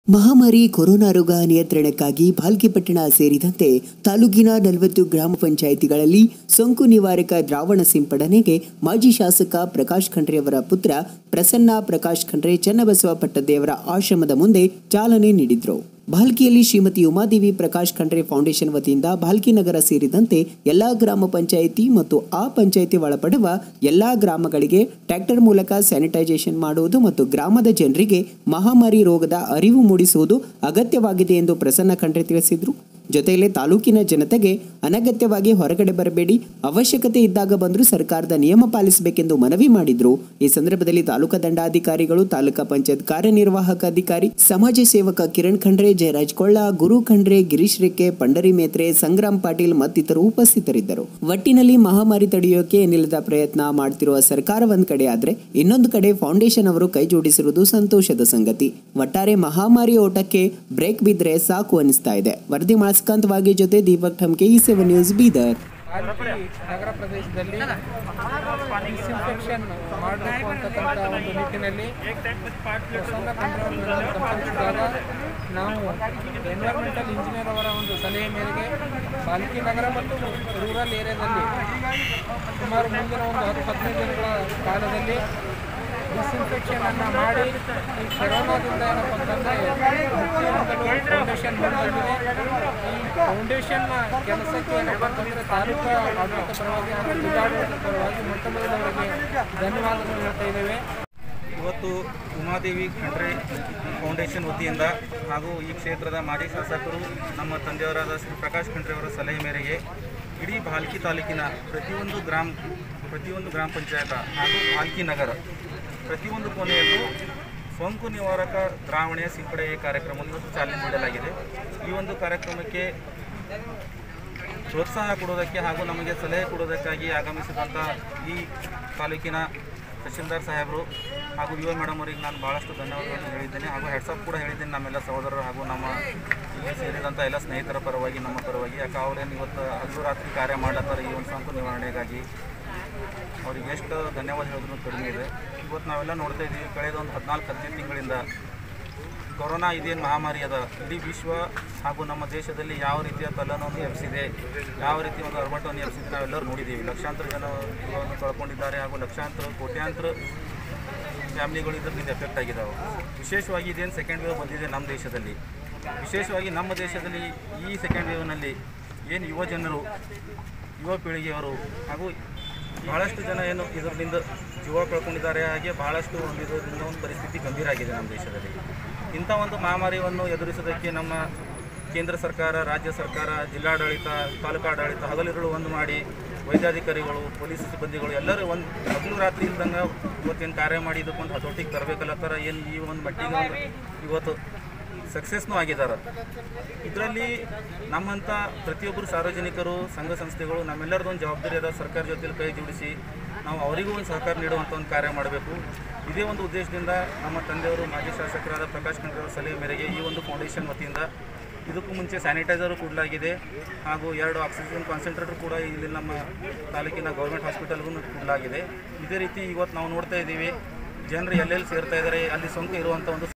ಮಹಾಮಾರಿ ಕೊರೋನಾ ರೋಗ ನಿಯಂತ್ರಣಕ್ಕಾಗಿ ಭಾಲ್ಕಿಪಟ್ಟಣ ಸೇರಿದಂತೆ ತಾಲೂಕಿನ ನಲವತ್ತು ಗ್ರಾಮ ಪಂಚಾಯಿತಿಗಳಲ್ಲಿ ಸೋಂಕು ನಿವಾರಕ ದ್ರಾವಣ ಸಿಂಪಡಣೆಗೆ ಮಾಜಿ ಶಾಸಕ ಪ್ರಕಾಶ್ ಖಂಡ್ರೆಯವರ ಪುತ್ರ ಪ್ರಸನ್ನ ಪ್ರಕಾಶ್ ಖಂಡ್ರೆ ಚನ್ನಬಸವ ಪಟ್ಟದೇವರ ಆಶ್ರಮದ ಮುಂದೆ ಚಾಲನೆ ನೀಡಿದ್ರು ಭಾಲ್ಕಿಯಲ್ಲಿ ಶ್ರೀಮತಿ ಉಮಾದೇವಿ ಪ್ರಕಾಶ್ ಖಂಡ್ರೆ ಫೌಂಡೇಶನ್ ವತಿಯಿಂದ ಭಾಲ್ಕಿ ನಗರ ಸೇರಿದಂತೆ ಎಲ್ಲಾ ಗ್ರಾಮ ಪಂಚಾಯಿತಿ ಮತ್ತು ಆ ಪಂಚಾಯಿತಿ ಒಳಪಡುವ ಎಲ್ಲಾ ಗ್ರಾಮಗಳಿಗೆ ಟ್ರ್ಯಾಕ್ಟರ್ ಮೂಲಕ ಸ್ಯಾನಿಟೈಸೇಷನ್ ಮಾಡುವುದು ಮತ್ತು ಗ್ರಾಮದ ಜನರಿಗೆ ಮಹಾಮಾರಿ ರೋಗದ ಅರಿವು ಮೂಡಿಸುವುದು ಅಗತ್ಯವಾಗಿದೆ ಎಂದು ಪ್ರಸನ್ನ ಖಂಡ್ರೆ ತಿಳಿಸಿದರು ಜೊತೆಯಲ್ಲಿ ತಾಲೂಕಿನ ಜನತೆಗೆ ಅನಗತ್ಯವಾಗಿ ಹೊರಗಡೆ ಬರಬೇಡಿ ಅವಶ್ಯಕತೆ ಇದ್ದಾಗ ಬಂದರೂ ಸರ್ಕಾರದ ನಿಯಮ ಪಾಲಿಸಬೇಕೆಂದು ಮನವಿ ಮಾಡಿದ್ರು ಈ ಸಂದರ್ಭದಲ್ಲಿ ತಾಲೂಕಾ ದಂಡಾಧಿಕಾರಿಗಳು ತಾಲೂಕಾ ಪಂಚಾಯತ್ ಕಾರ್ಯನಿರ್ವಾಹಕ ಅಧಿಕಾರಿ ಸಮಾಜ ಸೇವಕ ಕಿರಣ್ ಖಂಡ್ರೆ ಜಯರಾಜ್ ಕೊಳ್ಳ ಗುರು ಖಂಡ್ರೆ ಗಿರೀಶ್ ರೆಕ್ಕೆ ಪಂಡರಿ ಮೇತ್ರೆ ಸಂಗ್ರಾಮ್ ಪಾಟೀಲ್ ಮತ್ತಿತರರು ಉಪಸ್ಥಿತರಿದ್ದರು ಒಟ್ಟಿನಲ್ಲಿ ಮಹಾಮಾರಿ ತಡೆಯೋಕೆ ನಿಲ್ಲದ ಪ್ರಯತ್ನ ಮಾಡ್ತಿರುವ ಸರ್ಕಾರ ಒಂದ್ ಕಡೆ ಆದ್ರೆ ಇನ್ನೊಂದು ಕಡೆ ಫೌಂಡೇಶನ್ ಅವರು ಕೈ ಜೋಡಿಸಿರುವುದು ಸಂತೋಷದ ಸಂಗತಿ ಒಟ್ಟಾರೆ ಮಹಾಮಾರಿ ಓಟಕ್ಕೆ ಬ್ರೇಕ್ ಬಿದ್ರೆ ಸಾಕು ಅನಿಸ್ತಾ ಇದೆ ವರದಿ ಮಾಸ್ಕಾಂತವಾಗಿ ಜೊತೆ ದೀಪಕ್ ಠಮ್ಕೆ ಈ ಸೆವೆನ್ ನ್ಯೂಸ್ ಬೀದರ್ ಆಲ್ಟಿ ನಗರ ಪ್ರದೇಶದಲ್ಲಿ ಡಿಸ್ಇನ್ಫೆಕ್ಷನ್ ಮಾಡಬೇಕು ಅಂತಕ್ಕಂಥ ಒಂದು ನಿಟ್ಟಿನಲ್ಲಿ ಪ್ರಸನ್ನ ಕಂಡ್ರವರನ್ನು ಸಂಪರ್ಕಿಸಿದಾಗ ನಾವು ಎನ್ವೈರ್ಮೆಂಟಲ್ ಇಂಜಿನಿಯರ್ ಅವರ ಒಂದು ಸಲಹೆ ಮೇರೆಗೆ ಬಾಲ್ಕಿ ನಗರ ಮತ್ತು ರೂರಲ್ ಏರಿಯಾದಲ್ಲಿ ಸುಮಾರು ಮುಂದಿನ ಒಂದು ಹತ್ತು ಹದಿನೈದು ದಿನಗಳ ಕಾಲದಲ್ಲಿ ಡಿಸ್ಇನ್ಫೆಕ್ಷನ್ ಅನ್ನು ಮಾಡಿ ಈ ಕೊರೋನಾದಿಂದ ಏನಪ್ಪ ಅಂತಂದರೆ ಮುಕ್ತಿ ಹೊಂದಲು ಫೌಂಡೇಶನ್ ಮುಂದಾಗಿದೆ ಈ ಫೌಂಡೇಶನ್ನ ಕೆಲಸಕ್ಕೆ ಏನಪ್ಪ ಅಂತಂದರೆ ತಾಲೂಕು ಆಡಳಿತ ಪರವಾಗಿ ಹಾಗೂ ಜಿಲ್ಲಾಡಳಿತ ಪರವಾಗಿ ಮೊಟ್ಟ ಮೊದಲವರಿಗೆ ಧನ್ಯವಾದಗಳು ಹೇಳ್ತಾ ಇದ್ದೇವೆ ಇವತ್ತು ಉಮಾದೇವಿ ಖಂಡ್ರೆ ಫೌಂಡೇಶನ್ ವತಿಯಿಂದ ಹಾಗೂ ಈ ಕ್ಷೇತ್ರದ ಮಾಜಿ ಶಾಸಕರು ನಮ್ಮ ತಂದೆಯವರಾದ ಶ್ರೀ ಪ್ರಕಾಶ್ ಖಂಡ್ರೆ ಅವರ ಸಲಹೆ ಮೇರೆಗೆ ಇಡೀ ಭಾಲ್ಕಿ ತಾಲೂಕಿನ ಪ್ರತಿಯೊಂದು ಗ್ರಾಮ ಪ್ರತಿಯೊಂದು ಗ್ರಾಮ ಪಂಚಾಯತ ಹಾಗೂ ಭಾಲ್ಕಿ ನಗರ ಪ್ರತಿಯೊಂದು ಕೊನೆಯಲ್ಲೂ ಸೋಂಕು ನಿವಾರಕ ದ್ರಾವಣೆಯ ಸಿಂಪಡಣೆ ಕಾರ್ಯಕ್ರಮವನ್ನು ಇವತ್ತು ಚಾಲನೆ ನೀಡಲಾಗಿದೆ ಈ ಒಂದು ಕಾರ್ಯಕ್ರಮಕ್ಕೆ ಪ್ರೋತ್ಸಾಹ ಕೊಡೋದಕ್ಕೆ ಹಾಗೂ ನಮಗೆ ಸಲಹೆ ಕೊಡೋದಕ್ಕಾಗಿ ಆಗಮಿಸಿದಂಥ ಈ ತಾಲೂಕಿನ ತಹಶೀಲ್ದಾರ್ ಸಾಹೇಬರು ಹಾಗೂ ಯುವ ಮೇಡಮ್ ಅವರಿಗೆ ನಾನು ಭಾಳಷ್ಟು ಧನ್ಯವಾದಗಳನ್ನು ಹೇಳಿದ್ದೇನೆ ಹಾಗೂ ಹೆಡ್ಸಪ್ ಕೂಡ ಹೇಳಿದ್ದೇನೆ ನಮ್ಮೆಲ್ಲ ಸಹೋದರರು ಹಾಗೂ ನಮ್ಮ ಇಲ್ಲಿ ಸೇರಿದಂಥ ಎಲ್ಲ ಸ್ನೇಹಿತರ ಪರವಾಗಿ ನಮ್ಮ ಪರವಾಗಿ ಯಾಕೆ ಅವ್ರೇನು ಇವತ್ತು ಹಗಲು ರಾತ್ರಿ ಕಾರ್ಯ ಮಾಡ್ಲತ್ತಾರೆ ಈ ಒಂದು ಸೋಂಕು ನಿವಾರಣೆಗಾಗಿ ಅವ್ರಿಗೆ ಎಷ್ಟು ಧನ್ಯವಾದ ಹೇಳಿದ್ರು ಕಡಿಮೆ ಇದೆ ಇವತ್ತು ನಾವೆಲ್ಲ ನೋಡ್ತಾ ಇದ್ದೀವಿ ಕಳೆದ ಒಂದು ಹದಿನಾಲ್ಕು ಹದಿನೈದು ತಿಂಗಳಿಂದ ಕೊರೋನಾ ಇದೇನು ಮಹಾಮಾರಿ ಅದ ಇಡೀ ವಿಶ್ವ ಹಾಗೂ ನಮ್ಮ ದೇಶದಲ್ಲಿ ಯಾವ ರೀತಿಯ ತಲ್ಲನವನ್ನು ಎಬ್ಸಿದೆ ಯಾವ ರೀತಿ ಒಂದು ಅರ್ಬಟವನ್ನು ಎಬ್ಸಿದೆ ನಾವೆಲ್ಲರೂ ನೋಡಿದ್ದೀವಿ ಲಕ್ಷಾಂತರ ಜನ ಜೀವವನ್ನು ಕಳ್ಕೊಂಡಿದ್ದಾರೆ ಹಾಗೂ ಲಕ್ಷಾಂತರ ಕೋಟ್ಯಾಂತರ ಫ್ಯಾಮಿಲಿಗಳು ಇದರಿಂದ ಎಫೆಕ್ಟ್ ಆಗಿದ್ದಾವೆ ವಿಶೇಷವಾಗಿ ಇದೇನು ಸೆಕೆಂಡ್ ವೇವ್ ಬಂದಿದೆ ನಮ್ಮ ದೇಶದಲ್ಲಿ ವಿಶೇಷವಾಗಿ ನಮ್ಮ ದೇಶದಲ್ಲಿ ಈ ಸೆಕೆಂಡ್ ವೇವ್ನಲ್ಲಿ ಏನು ಯುವ ಜನರು ಯುವ ಪೀಳಿಗೆಯವರು ಹಾಗೂ ಭಾಳಷ್ಟು ಜನ ಏನು ಇದರಿಂದ ಜೀವ ಕಳ್ಕೊಂಡಿದ್ದಾರೆ ಹಾಗೆ ಭಾಳಷ್ಟು ಒಂದು ಇದರಿಂದ ಒಂದು ಪರಿಸ್ಥಿತಿ ಗಂಭೀರ ಆಗಿದೆ ನಮ್ಮ ದೇಶದಲ್ಲಿ ಇಂಥ ಒಂದು ಮಹಾಮಾರಿಯನ್ನು ಎದುರಿಸೋದಕ್ಕೆ ನಮ್ಮ ಕೇಂದ್ರ ಸರ್ಕಾರ ರಾಜ್ಯ ಸರ್ಕಾರ ಜಿಲ್ಲಾಡಳಿತ ತಾಲೂಕಾಡಳಿತ ಹಗಲಿರುಳು ಒಂದು ಮಾಡಿ ವೈದ್ಯಾಧಿಕಾರಿಗಳು ಪೊಲೀಸ್ ಸಿಬ್ಬಂದಿಗಳು ಎಲ್ಲರೂ ಒಂದು ಹಗಲು ರಾತ್ರಿ ಇಲ್ದಂಗೆ ಇವತ್ತೇನು ಕಾರ್ಯ ಮಾಡಿ ಇದಕ್ಕೊಂದು ಹತೋಟಿಗೆ ತರಬೇಕಲ್ಲತ್ತರ ಏನು ಈ ಒಂದು ಮಟ್ಟಿಗೆ ಒಂದು ಇವತ್ತು ಸಕ್ಸಸ್ನೂ ಆಗಿದ್ದಾರೆ ಇದರಲ್ಲಿ ನಮ್ಮಂಥ ಪ್ರತಿಯೊಬ್ಬರು ಸಾರ್ವಜನಿಕರು ಸಂಘ ಸಂಸ್ಥೆಗಳು ನಮ್ಮೆಲ್ಲರದ್ದು ಒಂದು ಜವಾಬ್ದಾರಿ ಅದ ಸರ್ಕಾರ ಜೊತೆಲಿ ಕೈ ಜೋಡಿಸಿ ನಾವು ಅವರಿಗೂ ಒಂದು ಸಹಕಾರ ನೀಡುವಂಥ ಒಂದು ಕಾರ್ಯ ಮಾಡಬೇಕು ಇದೇ ಒಂದು ಉದ್ದೇಶದಿಂದ ನಮ್ಮ ತಂದೆಯವರು ಮಾಜಿ ಶಾಸಕರಾದ ಪ್ರಕಾಶ್ ಖಂಡ್ರೆ ಅವರ ಸಲಹೆ ಮೇರೆಗೆ ಈ ಒಂದು ಫೌಂಡೇಶನ್ ವತಿಯಿಂದ ಇದಕ್ಕೂ ಮುಂಚೆ ಸ್ಯಾನಿಟೈಸರು ಕೊಡಲಾಗಿದೆ ಹಾಗೂ ಎರಡು ಆಕ್ಸಿಜನ್ ಕಾನ್ಸಂಟ್ರೇಟರ್ ಕೂಡ ಇಲ್ಲಿ ನಮ್ಮ ತಾಲೂಕಿನ ಗೌರ್ಮೆಂಟ್ ಹಾಸ್ಪಿಟಲ್ಗೂ ಕೊಡಲಾಗಿದೆ ಇದೇ ರೀತಿ ಇವತ್ತು ನಾವು ನೋಡ್ತಾ ಇದ್ದೀವಿ ಜನರು ಎಲ್ಲೆಲ್ಲಿ ಸೇರ್ತಾ ಇದ್ದಾರೆ ಅಲ್ಲಿ ಸೋಂಕು ಇರುವಂಥ ಒಂದು